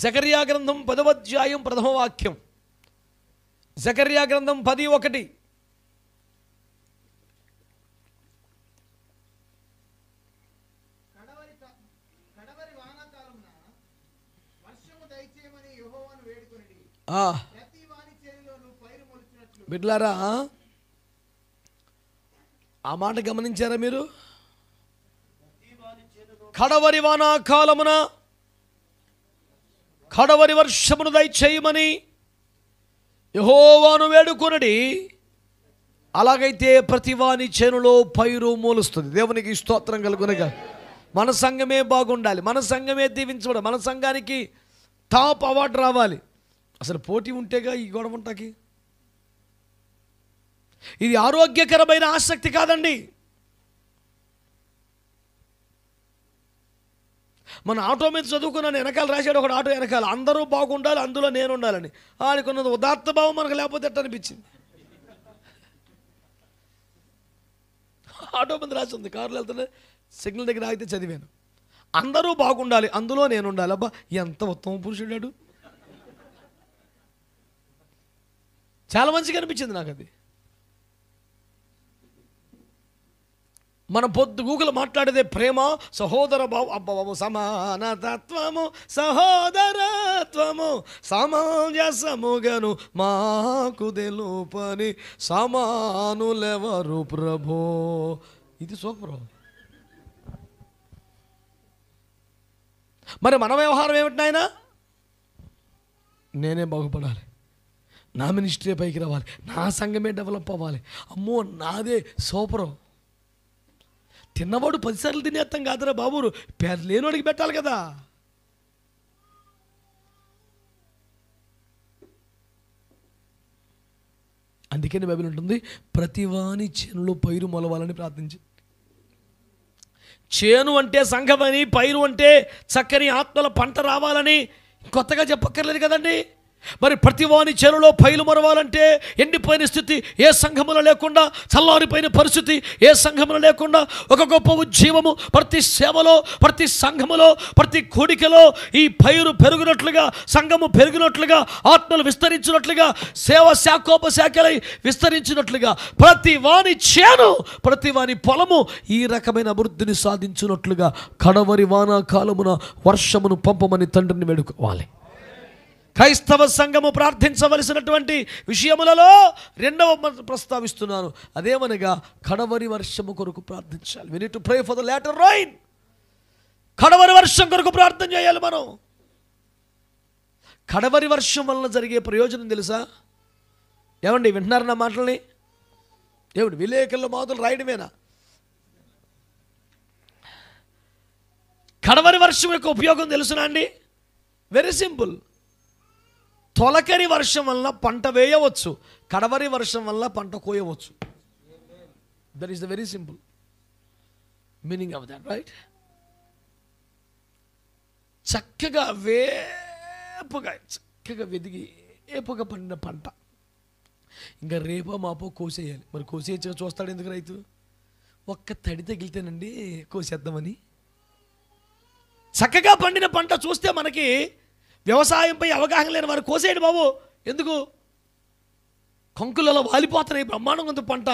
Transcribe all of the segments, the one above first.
జకర్యా గ్రంథం పదవ అధ్యాయం ప్రథమ వాక్యం జకర్యా గ్రంథం పది ఒకటి కడవరి కా- కడవరి వానాకాలమున వర్షము దయచేయమని యెహోవాను వేడుకొనిడి ఆ, ప్రతి వాని చేతిలోను పైరు మొలిచినట్లు బిడ్లారా ఆ మాట గమనించారా మీరు కడవరి వానాకాలమున కడవరి వర్షమును దయచేయమని యహోవాను వేడుకొనడి అలాగైతే ప్రతివాని చేనులో పైరు మూలుస్తుంది దేవునికి స్తోత్రం కలుగునగా మన సంఘమే బాగుండాలి మన సంఘమే దీవించబడాలి మన సంఘానికి టాప్ అవార్డు రావాలి అసలు పోటీ ఉంటేగా ఈ గొడవ ఉంటాకి ఇది ఆరోగ్యకరమైన ఆసక్తి కాదండి మన ఆటో మీద చదువుకున్నాను వెనకాల రాశాడు ఒకడు ఆటో వెనకాల అందరూ బాగుండాలి అందులో నేను ఉండాలని ఆడుకున్నది ఉదాత్త భావం మనకు లేకపోతే ఎట్ట అనిపించింది ఆటో మీద రాసి ఉంది కారులో వెళ్తుంటే సిగ్నల్ దగ్గర ఆగితే చదివాను అందరూ బాగుండాలి అందులో నేను ఉండాలి అబ్బా ఎంత ఉత్తమ పురుషుడాడు చాలా మంచిగా అనిపించింది నాకు అది మన పొద్దు గూగుల్ మాట్లాడేదే ప్రేమ సహోదర భావ అబ్బబాబు సమానతత్వము సహోదరత్వము సమంజసముగను మాకు తెలుపని సమానులెవరు ప్రభో ఇది సూపర్ మరి మన వ్యవహారం ఏమిటి నాయన నేనే బాగుపడాలి నా మినిస్ట్రీ పైకి రావాలి నా సంఘమే డెవలప్ అవ్వాలి అమ్మో నాదే సూపరు తిన్నవాడు పదిసార్లు తినేస్తాం కాదురా బాబు పేద లేనివాడికి పెట్టాలి కదా అందుకని బైబిల్ ఉంటుంది ప్రతివాని చేనులో పైరు మొలవాలని ప్రార్థించి చేను అంటే సంఘమని పైరు అంటే చక్కని ఆత్మల పంట రావాలని కొత్తగా చెప్పక్కర్లేదు కదండి మరి ప్రతివాని చేనులో పైలు మరవాలంటే ఎండిపోయిన స్థితి ఏ సంఘములో లేకుండా చల్లారిపోయిన పరిస్థితి ఏ సంఘములో లేకుండా ఒక గొప్ప ఉజ్జీవము ప్రతి సేవలో ప్రతి సంఘములో ప్రతి కూడికలో ఈ పైరు పెరుగునట్లుగా సంఘము పెరిగినట్లుగా ఆత్మలు విస్తరించినట్లుగా సేవ శాఖోపశాఖలై విస్తరించినట్లుగా ప్రతి వాని చేను ప్రతి వాని పొలము ఈ రకమైన అభివృద్ధిని సాధించినట్లుగా కడవరి వానాకాలమున వర్షమును పంపమని తండ్రిని వేడుకోవాలి క్రైస్తవ సంఘము ప్రార్థించవలసినటువంటి విషయములలో రెండవ మ- ప్రస్తావిస్తున్నాను అదేమనగా కడవరి వర్షము కొరకు ప్రార్థించాలి we to pray for the later rain కడవరి వర్షం కొరకు ప్రార్థన చేయాలి మనం కడవరి వర్షం వలన జరిగే ప్రయోజనం తెలుసా ఏమండి వింటున్నారు నా మాటల్ని ఏమిటి విలేకరుల మాతులు రాయడమేనా కడవరి వర్షం యొక్క ఉపయోగం తెలుసునా అండి వెరీ సింపుల్ తొలకరి వర్షం వలన పంట వేయవచ్చు కడవరి వర్షం వల్ల పంట కోయవచ్చు that is the very simple meaning of that right చక్కగా వేపుగా చక్కగా వెదిగి ఏపుగా పండిన పంట ఇంకా రేపో మాపో కోసేయాలి మరి కోసేయచ్చుగా చూస్తాడు ఎందుకు రైతు ఒక్క తడి తగిలితేనండి కోసేద్దామని చక్కగా పండిన పంట చూస్తే మనకి వ్యవసాయంపై అవగాహన లేని వారు కోసేయండి బాబు ఎందుకు కంకులలో వాలిపోతున్నాయి బ్రహ్మాండంగా ఉంది పంట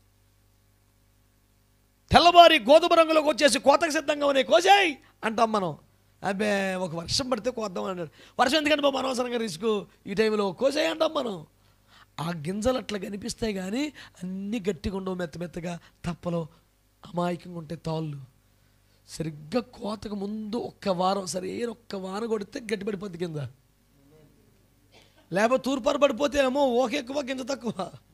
తెల్లబారి గోధుమ రంగులోకి వచ్చేసి కోతకు సిద్ధంగా ఉన్నాయి కోసేయ్ అంటాం మనం అబ్బే ఒక వర్షం పడితే కోద్దాం అన్నాడు వర్షం ఎందుకంటే బాబు అనవసరంగా రిస్క్ ఈ టైంలో కోసేయ్ అంటాం మనం ఆ గింజలు అట్లా కనిపిస్తాయి కానీ అన్నీ గట్టిగా ఉండవు మెత్త మెత్తగా తప్పలో అమాయకంగా ఉంటాయి తాళ్ళు సరిగ్గా కోతకు ముందు ఒక్క వారం సరే ఒక్క వారం కొడితే గట్టి పడిపోద్ది కింద లేకపోతే తూర్పారు పడిపోతే ఏమో ఓక ఎక్కువ గింజ తక్కువ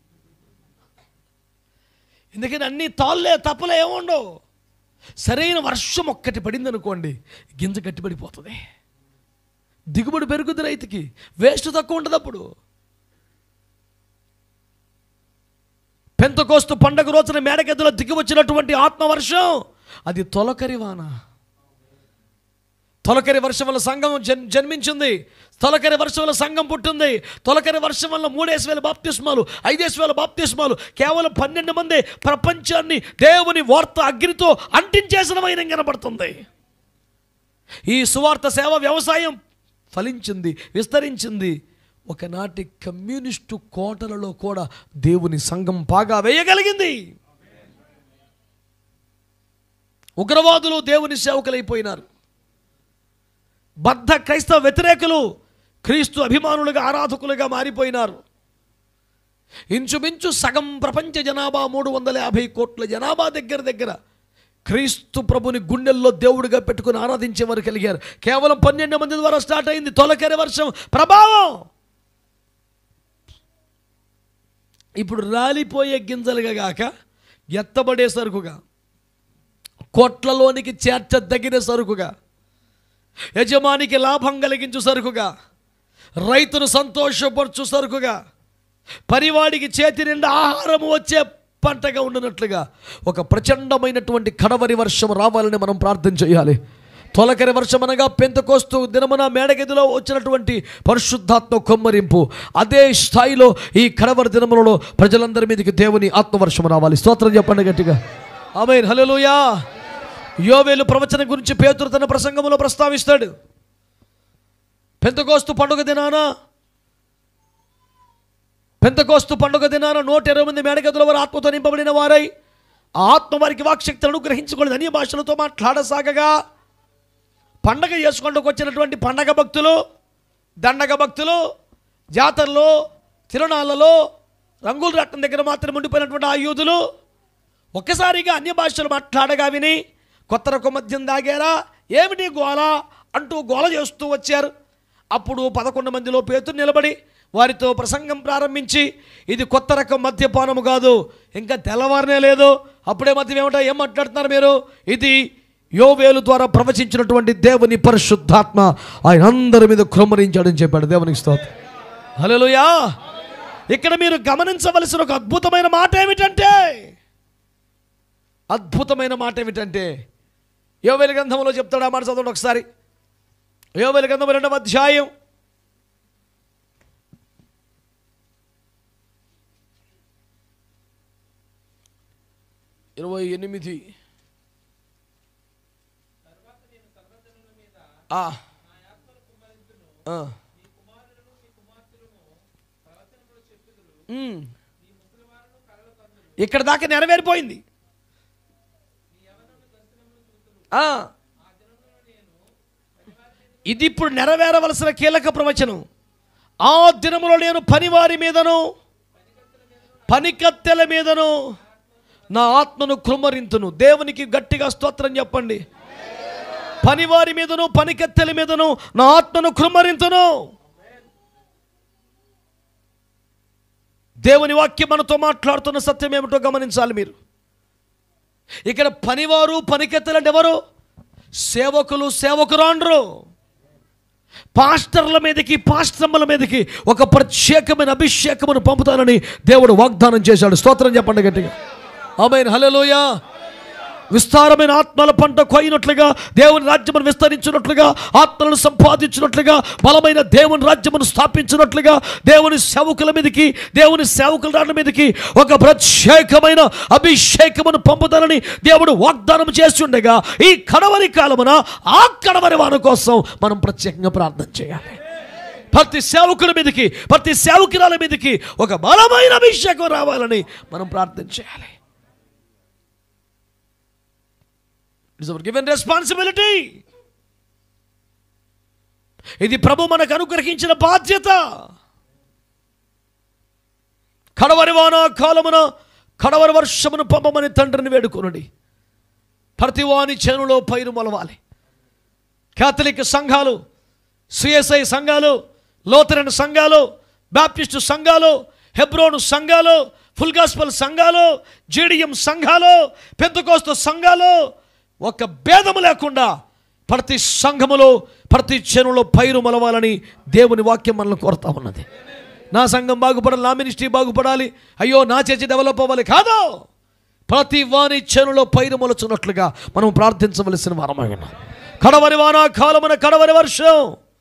ఎందుకని అన్ని తాళ్ళే తప్పలే ఏముండవు సరైన వర్షం ఒక్కటి పడింది అనుకోండి గింజ గట్టిపడిపోతుంది దిగుబడి పెరుగుద్ది రైతుకి వేస్ట్ తక్కువ ఉంటుంది అప్పుడు పెంతకోస్తు పండగ రోజున మేడగదిలో దిగి వచ్చినటువంటి ఆత్మవర్షం అది తొలకరి వాన తొలకరి వర్షం వల్ల సంఘం జన్ జన్మించింది తొలకరి వర్షం వల్ల సంఘం పుట్టింది తొలకరి వర్షం వల్ల మూడేసి వేల బాప్తిస్మాలు ఐదేసి వేల బాప్తిస్మాలు కేవలం పన్నెండు మంది ప్రపంచాన్ని దేవుని వార్త అగ్నితో అంటించేసిన వైనం కనబడుతుంది ఈ సువార్త సేవ వ్యవసాయం ఫలించింది విస్తరించింది ఒకనాటి కమ్యూనిస్టు కోటలలో కూడా దేవుని సంఘం బాగా వేయగలిగింది ఉగ్రవాదులు దేవుని సేవకులైపోయినారు బద్ధ క్రైస్తవ వ్యతిరేకులు క్రీస్తు అభిమానులుగా ఆరాధకులుగా మారిపోయినారు ఇంచుమించు సగం ప్రపంచ జనాభా మూడు వందల యాభై కోట్ల జనాభా దగ్గర దగ్గర క్రీస్తు ప్రభుని గుండెల్లో దేవుడిగా పెట్టుకుని ఆరాధించే వారు కలిగారు కేవలం పన్నెండు మంది ద్వారా స్టార్ట్ అయింది తొలకరి వర్షం ప్రభావం ఇప్పుడు రాలిపోయే గింజలుగా గాక ఎత్తబడే సరుకుగా కొట్లలోనికి చేర్చదగిన సరుకుగా యజమానికి లాభం కలిగించు సరుకుగా రైతును సంతోషపరచు సరుకుగా పరివాడికి చేతి నిండా ఆహారం వచ్చే పంటగా ఉండినట్లుగా ఒక ప్రచండమైనటువంటి కడవరి వర్షం రావాలని మనం ప్రార్థన చేయాలి తొలకరి వర్షం అనగా పెంతకోస్తూ దినమున మేడగదిలో వచ్చినటువంటి పరిశుద్ధాత్మ కొమ్మరింపు అదే స్థాయిలో ఈ కడవరి దినములలో ప్రజలందరి మీదకి దేవుని ఆత్మవర్షం రావాలి స్తోత్రం చెప్పండి గట్టిగా ఆమె హలోయా యోవేలు ప్రవచనం గురించి పేతురు తన ప్రసంగంలో ప్రస్తావిస్తాడు పెంతకోస్తు పండుగ దినాన పెంతకోస్తు పండుగ దినాన నూట ఇరవై మంది మేడగదుల వారు ఆత్మతో నింపబడిన వారై ఆ ఆత్మ వారికి వాక్శక్తులను గ్రహించుకొని అన్య భాషలతో మాట్లాడసాగగా పండగ చేసుకుంటూ వచ్చినటువంటి పండగ భక్తులు దండగ భక్తులు జాతరలో తిరునాళ్ళలో రంగుల రత్నం దగ్గర మాత్రం ఉండిపోయినటువంటి ఆ యూదులు ఒక్కసారిగా అన్య భాషలు మాట్లాడగా విని కొత్త రకం మద్యం దాగారా ఏమిటి గోల అంటూ గోల చేస్తూ వచ్చారు అప్పుడు పదకొండు మందిలో పేతురు నిలబడి వారితో ప్రసంగం ప్రారంభించి ఇది కొత్త రకం మద్యపానము కాదు ఇంకా తెల్లవారనే లేదు అప్పుడే మద్యం ఏమిటో ఏం మాట్లాడుతున్నారు మీరు ఇది యోవేలు ద్వారా ప్రవచించినటువంటి దేవుని పరిశుద్ధాత్మ ఆయన అందరి మీద కృమ్మరించాడని చెప్పాడు దేవునికి స్తోత్రం హలోయా ఇక్కడ మీరు గమనించవలసిన ఒక అద్భుతమైన మాట ఏమిటంటే అద్భుతమైన మాట ఏమిటంటే యోవేల గ్రంథంలో చెప్తాడు ఆ మాట చదవండి ఒకసారి యోవేల గ్రంథం రెండవ అధ్యాయం ఇరవై ఎనిమిది ఆ. ఆ. ఉమ్. ఇక్కడ దాకా నెరవేరిపోయింది ఆ. ఇది ఇప్పుడు నెరవేరవలసిన కీలక ప్రవచనం ఆ దినములో నేను పనివారి మీదను పనికత్తెల మీదను నా ఆత్మను కృమ్మరింతును దేవునికి గట్టిగా స్తోత్రం చెప్పండి పనివారి మీదను పనికత్తెల మీదను నా ఆత్మను కృమ్మరింతును దేవుని వాక్యం మనతో మాట్లాడుతున్న సత్యం ఏమిటో గమనించాలి మీరు ఇక్కడ పనివారు పనికెత్తలు అంటే ఎవరు సేవకులు సేవకురాండ్రు పాస్టర్ల మీదకి పాస్టమ్మల మీదకి ఒక ప్రత్యేకమైన అభిషేకమును పంపుతానని దేవుడు వాగ్దానం చేశాడు స్తోత్రం చెప్పండి గట్టిగా ఆమె హలలోయ విస్తారమైన ఆత్మల పంట కోయినట్లుగా దేవుని రాజ్యమును విస్తరించినట్లుగా ఆత్మలను సంపాదించినట్లుగా బలమైన దేవుని రాజ్యమును స్థాపించినట్లుగా దేవుని సేవకుల మీదకి దేవుని సేవకుల రాళ్ళ మీదకి ఒక ప్రత్యేకమైన అభిషేకమును పంపుతానని దేవుడు వాగ్దానం చేసి ఉండగా ఈ కడవరి కాలమున ఆ కడవరి వారి కోసం మనం ప్రత్యేకంగా ప్రార్థన చేయాలి ప్రతి సేవకుల మీదకి ప్రతి సేవకురాల మీదకి ఒక బలమైన అభిషేకం రావాలని మనం ప్రార్థన చేయాలి ఇట్స్ అవర్ గివెన్ రెస్పాన్సిబిలిటీ ఇది ప్రభు మనకు అనుగ్రహించిన బాధ్యత కడవరి వాన కాలమున కడవరి వర్షమును పంపమని తండ్రిని వేడుకొనుడి ప్రతి వాని చేనులో పైరు మొలవాలి కేథలిక్ సంఘాలు సిఎస్ఐ సంఘాలు లోతరన్ సంఘాలు బాప్టిస్టు సంఘాలు హెబ్రోను సంఘాలు ఫుల్ గాస్పల్ సంఘాలు జీడిఎం సంఘాలు పెద్దకోస్తు సంఘాలు ఒక భేదము లేకుండా ప్రతి సంఘములో ప్రతి చెనులో పైరు మొలవాలని దేవుని వాక్యం మనల్ని కోరుతా ఉన్నది నా సంఘం బాగుపడాలి నా మినిస్ట్రీ బాగుపడాలి అయ్యో నా చర్చి డెవలప్ అవ్వాలి కాదు ప్రతి వాని చెనులో పైరు మొలచున్నట్లుగా మనం ప్రార్థించవలసిన వారమై ఉన్నాం కడవరి వాన కాలమున కడవరి వర్షం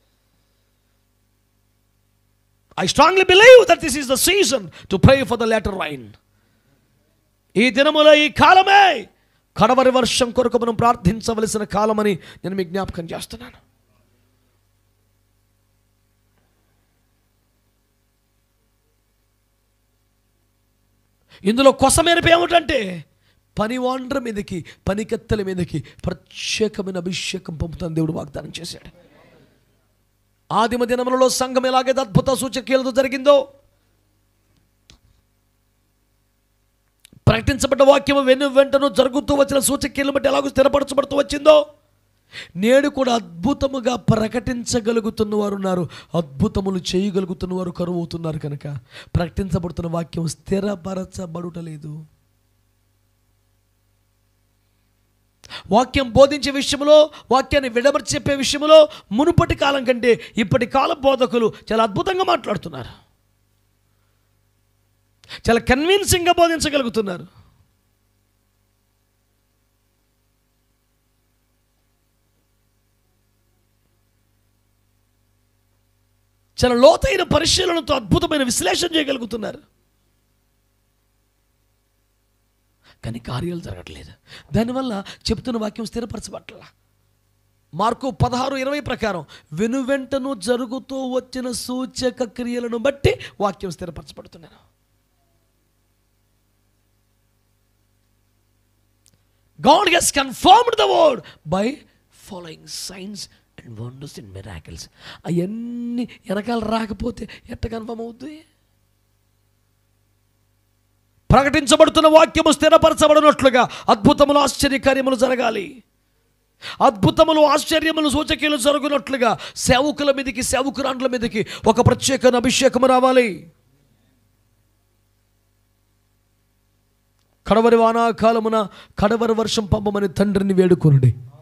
I strongly believe that this is the season to pray for the latter rain ఈ దినములో ఈ కాలమే కడవరి వర్షం కొరకు మనం ప్రార్థించవలసిన కాలమని నేను మీకు జ్ఞాపకం చేస్తున్నాను ఇందులో కొసమేరపు ఏమిటంటే పని వాండ్ర మీదకి పనికత్తెల మీదకి ప్రత్యేకమైన అభిషేకం పంపుతాను దేవుడు వాగ్దానం చేశాడు ఆదిమ దినములలో సంఘం ఎలాగైతే అద్భుత సూచక్రియలతో జరిగిందో ప్రకటించబడ్డ వాక్యం వెను వెంటను జరుగుతూ వచ్చిన సూచక్రియలను బట్టి ఎలాగో స్థిరపరచబడుతూ వచ్చిందో నేడు కూడా అద్భుతముగా ప్రకటించగలుగుతున్న వారు ఉన్నారు అద్భుతములు చేయగలుగుతున్న వారు కరువు అవుతున్నారు కనుక ప్రకటించబడుతున్న వాక్యం స్థిరపరచబడుటలేదు వాక్యం బోధించే విషయంలో వాక్యాన్ని విడమర్చి చెప్పే విషయంలో మునుపటి కాలం కంటే ఇప్పటి కాల బోధకులు చాలా అద్భుతంగా మాట్లాడుతున్నారు చాలా కన్విన్సింగ్గా బోధించగలుగుతున్నారు చాలా లోతైన పరిశీలనతో అద్భుతమైన విశ్లేషణ చేయగలుగుతున్నారు కానీ కార్యాలు జరగట్లేదు దానివల్ల చెప్తున్న వాక్యం స్థిరపరచబట్ల మార్కు పదహారు ఇరవై ప్రకారం వెనువెంటను జరుగుతూ వచ్చిన సూచక క్రియలను బట్టి వాక్యం స్థిరపరచబడుతున్నాను God has confirmed the word by following signs and wonders in miracles అవన్నీ వెనకాల రాకపోతే ఎట్ట కన్ఫర్మ్ అవుతుంది ప్రకటించబడుతున్న వాక్యము స్థిరపరచబడినట్లుగా అద్భుతములు ఆశ్చర్యకార్యములు జరగాలి అద్భుతములు ఆశ్చర్యములు సూచకీలు జరుగునట్లుగా సేవకుల మీదకి సేవకురాండ్ల మీదకి ఒక ప్రత్యేక అభిషేకము రావాలి కడవరి వానాకాలమున కడవరి వర్షం పంపమని తండ్రిని వేడుకొనుడి